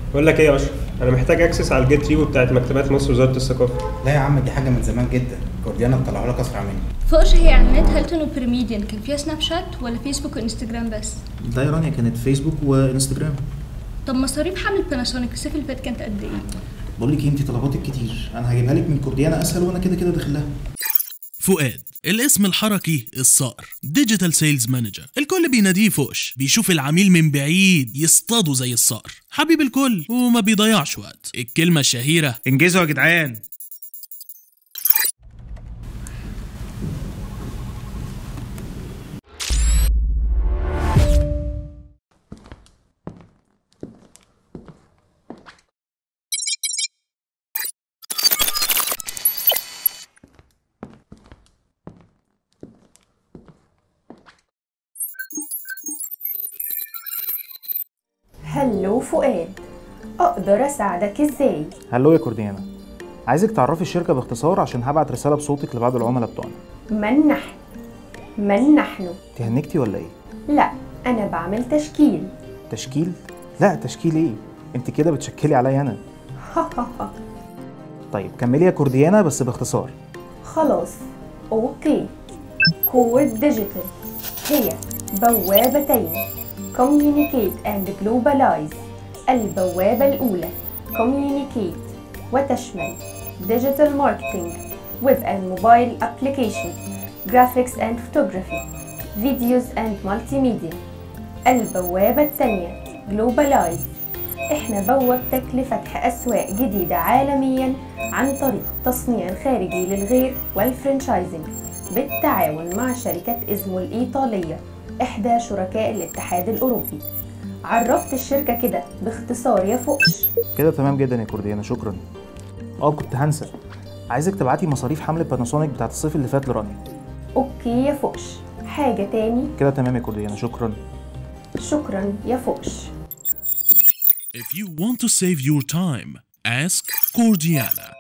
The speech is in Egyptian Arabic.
بقول لك ايه يا اشرف انا محتاج اكسس على الجيت ريبو بتاعت مكتبات مصر وزاره الثقافه لا يا عم دي حاجه من زمان جدا كورديانا تطلعوا لك اسرع مني فوقش هي اعلانات هيلتون وبريميديان كان فيها سناب شات ولا فيسبوك وانستجرام بس ده يا رانيا كانت فيسبوك وانستجرام طب مصاريف حمل باناسونيك الصيف اللي فات كانت قد ايه بقول لك إيه، انت طلباتك كتير انا هجيبها لك من كورديانا اسهل وانا كده كده داخل لها فؤاد الاسم الحركي الصقر ديجيتال سيلز مانجر الكل بيناديه فوش بيشوف العميل من بعيد يصطاده زي الصقر حبيب الكل وما بيضيعش وقت الكلمة الشهيرة انجزوا يا جدعان هلو فؤاد اقدر اساعدك ازاي هلو يا كورديانا عايزك تعرفي الشركه باختصار عشان هبعت رساله بصوتك لبعض العملاء بتوعنا من نحن من نحن انت هنكتي ولا ايه لا انا بعمل تشكيل تشكيل لا تشكيل ايه انت كده بتشكلي عليا انا طيب كملي يا كورديانا بس باختصار خلاص اوكي كود ديجيتال هي بوابتين communicate and globalize البوابة الأولى communicate وتشمل digital marketing web and mobile applications graphics and photography videos and multimedia البوابة الثانية globalize احنا بوابتك لفتح أسواق جديدة عالميا عن طريق التصنيع الخارجي للغير والفرنشايزنج بالتعاون مع شركة إزمو الإيطالية إحدى شركاء الاتحاد الأوروبي عرفت الشركة كده باختصار يا فوقش كده تمام جدا يا كورديانا شكرا اه كنت هنسى عايزك تبعتي مصاريف حمل باناسونيك بتاعت الصيف اللي فات لرانيا أوكي يا فوقش حاجة تاني كده تمام يا كورديانا شكرا شكرا يا فوقش If you want to save your time ask Cordiana